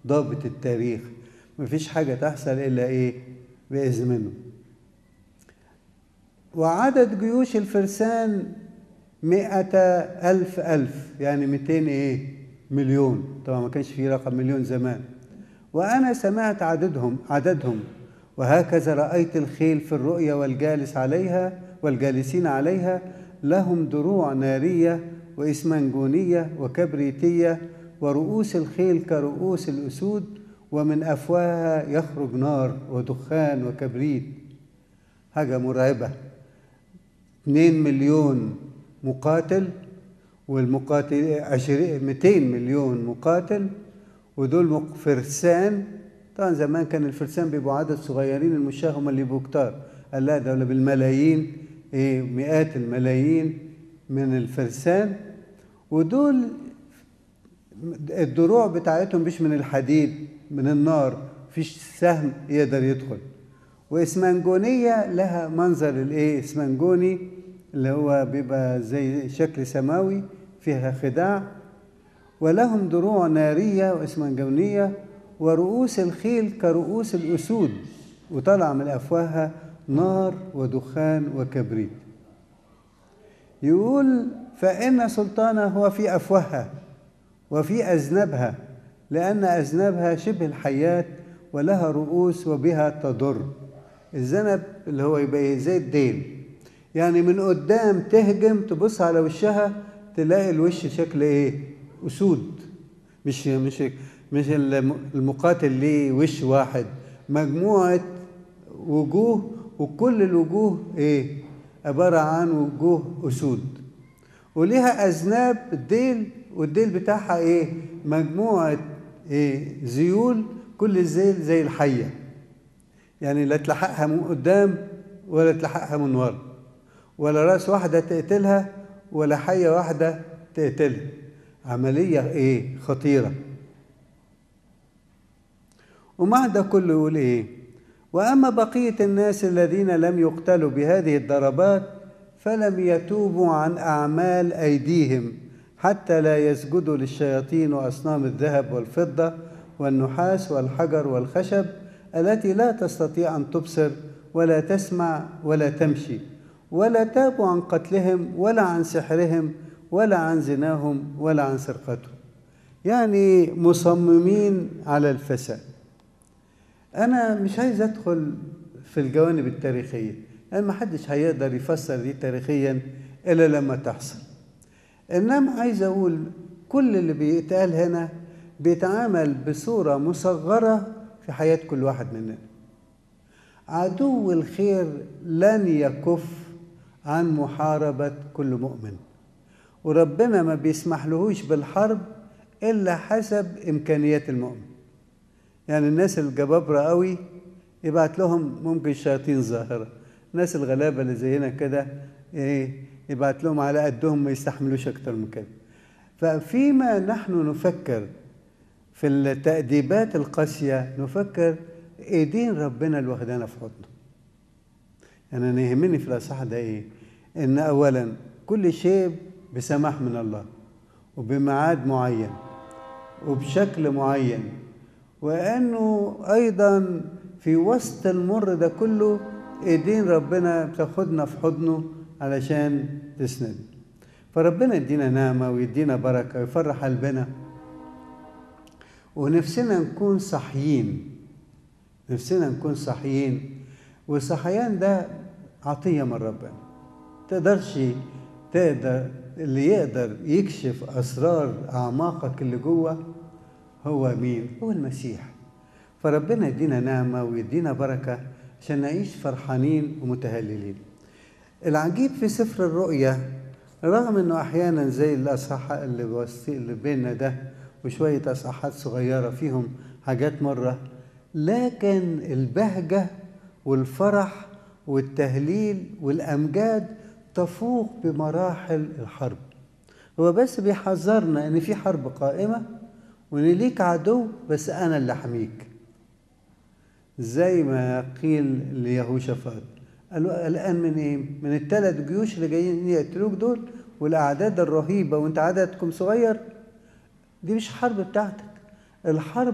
ضابط التاريخ مفيش حاجة تحصل إلا إيه بإذن منه وعدد جيوش الفرسان مئة ألف ألف يعني مئتين إيه مليون طبعا ما كانش في رقم مليون زمان وأنا سمعت عددهم عددهم وهكذا رأيت الخيل في الرؤيا والجالس عليها والجالسين عليها لهم دروع نارية وإسمنجونية وكبريتية ورؤوس الخيل كرؤوس الأسود ومن أفواهها يخرج نار ودخان وكبريت حاجة مرعبة 2 مليون مقاتل والمقاتل 20 200 مليون مقاتل ودول فرسان طبعا زمان كان الفرسان بيبقوا عدد صغيرين المشاه هم اللي يبقوا كتار قال لا دول بالملايين ايه مئات الملايين من الفرسان ودول الدروع بتاعتهم مش من الحديد من النار فيش سهم يقدر يدخل واسمنجونية لها منظر الايه اسمنجوني اللي هو بيبقى زي شكل سماوي فيها خداع ولهم دروع نارية واسمنجونية ورؤوس الخيل كرؤوس الأسود وطلع من أفواهها نار ودخان وكبريت يقول فإن سلطانه هو في أفواهها وفي أذنبها لأن أذنبها شبه الحياة ولها رؤوس وبها تضر الذنب اللي هو يبقى زي الديل يعني من قدام تهجم تبص على وشها تلاقي الوش شكل ايه اسود مش مش مش المقاتل ليه وش واحد مجموعه وجوه وكل الوجوه ايه عباره عن وجوه اسود وليها اذناب الديل والديل بتاعها ايه مجموعه ايه زيول كل الزيل زي الحيه يعني لا تلحقها من قدام ولا تلحقها من ورا ولا راس واحده تقتلها ولا حيه واحده تقتلها عمليه ايه خطيره ومع ده كله يقول ايه واما بقيه الناس الذين لم يقتلوا بهذه الضربات فلم يتوبوا عن اعمال ايديهم حتى لا يسجدوا للشياطين واصنام الذهب والفضه والنحاس والحجر والخشب التي لا تستطيع ان تبصر ولا تسمع ولا تمشي ولا تابوا عن قتلهم ولا عن سحرهم ولا عن زناهم ولا عن سرقتهم يعني مصممين على الفساد انا مش عايز ادخل في الجوانب التاريخيه لان ما حدش هيقدر يفسر دي تاريخيا الا لما تحصل انما عايز اقول كل اللي بيتقال هنا بيتعامل بصوره مصغره في حياه كل واحد مننا عدو الخير لن يكف عن محاربه كل مؤمن وربنا ما بيسمح بالحرب الا حسب امكانيات المؤمن يعني الناس الجبابرة قوي يبعت لهم ممكن شياطين ظاهرة الناس الغلابة اللي زينا كده ايه يبعت لهم على قدهم ما يستحملوش أكتر من كده ففيما نحن نفكر في التأديبات القاسية نفكر ايدين ربنا اللي واخدانا في حضنه يعني أنا يهمني في الأصحاح ده إيه؟ إن أولا كل شيء بسماح من الله وبميعاد معين وبشكل معين وانه ايضا في وسط المر ده كله ايدين ربنا بتاخدنا في حضنه علشان تسند فربنا يدينا نعمة ويدينا بركة ويفرح قلبنا ونفسنا نكون صحيين نفسنا نكون صحيين والصحيان ده عطية من ربنا تقدرش تقدر اللي يقدر يكشف أسرار أعماقك اللي جوه هو مين؟ هو المسيح فربنا يدينا نعمة ويدينا بركة عشان نعيش فرحانين ومتهللين العجيب في سفر الرؤيا رغم انه احيانا زي الاصحاح اللي وسط اللي بيننا ده وشويه اصحاحات صغيره فيهم حاجات مره لكن البهجه والفرح والتهليل والامجاد تفوق بمراحل الحرب هو بس بيحذرنا ان في حرب قائمه وان ليك عدو بس انا اللي احميك زي ما قيل ليهوشافاط قالوا قلقان من ايه؟ من الثلاث جيوش اللي جايين يقتلوك دول والاعداد الرهيبه وانت عددكم صغير دي مش حرب بتاعتك الحرب